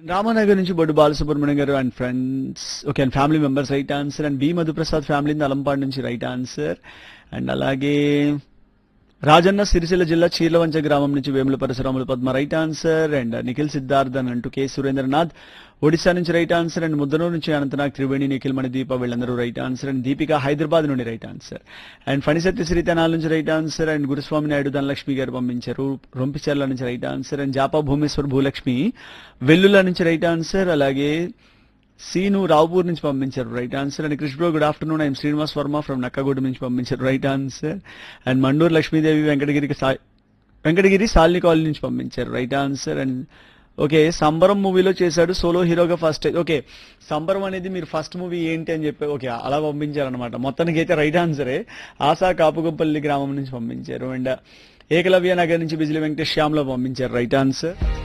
రామానగర్ నుంచి Boddu Balasubrahmanyam garu and friends okay and family members right answer and B Madhuprasad family Alampadu నుంచి right answer and అలాగే రాజన్న సిరిసిల్ల జిల్లా చీర్లవంచ గ్రామం నుంచి Vemula Parasuramulu Padma right answer and Nikhil Siddharth అని అంటూ కె సురేంద్రనాథ్ ఒడిశా నుంచి రైట్ ఆన్సర్ అండ్ ముద్దనూరు నుంచి అనంతనాగ్ త్రివేణి నిఖిల్ మణి దీప వీళ్ళందరూ right answer and Deepika Hyderabad నుండి right answer and Phanisatya Sri Tenala నుంచి right answer and Guruswamy Naidu Dhanalakshmi garu పంపించారు రొంపిచర్ల నుంచి right answer and Japa Bhumeshwar Bhulakshmi Vellula నుంచి రైట్ ఆన్సర్ అలాగే సీను రావుపూర్ నుంచి పంపించారు right answer and Krishna good afternoon I'm Srinivas Varma from Nakkaguda నుంచి పంపించారు right answer and Manduru Lakshmidevi వెంకటగిరికి సా వెంకటగిరి సాలిని కాలనీ నుంచి పంపించారు రైట్ ఆన్సర్ అండ్ ఓకే సంబరం మూవీలో చేశాడు సోలో హీరోగా ఫస్ట్ ఓకే సంబరం అనేది మీరు ఫస్ట్ మూవీ ఏంటి అని చెప్పి ఓకే అలా పంపించారనమాట మొత్తానికి అయితే రైట్ ఆన్సరే ఆశా కాపుగంపల్లి గ్రామం నుంచి పంపించారు అండ్ ఏకలవ్య నగర్ నుంచి బిజిలి వెంకటేష్ శ్యామ్లో పంపించారు రైట్ ఆన్సర్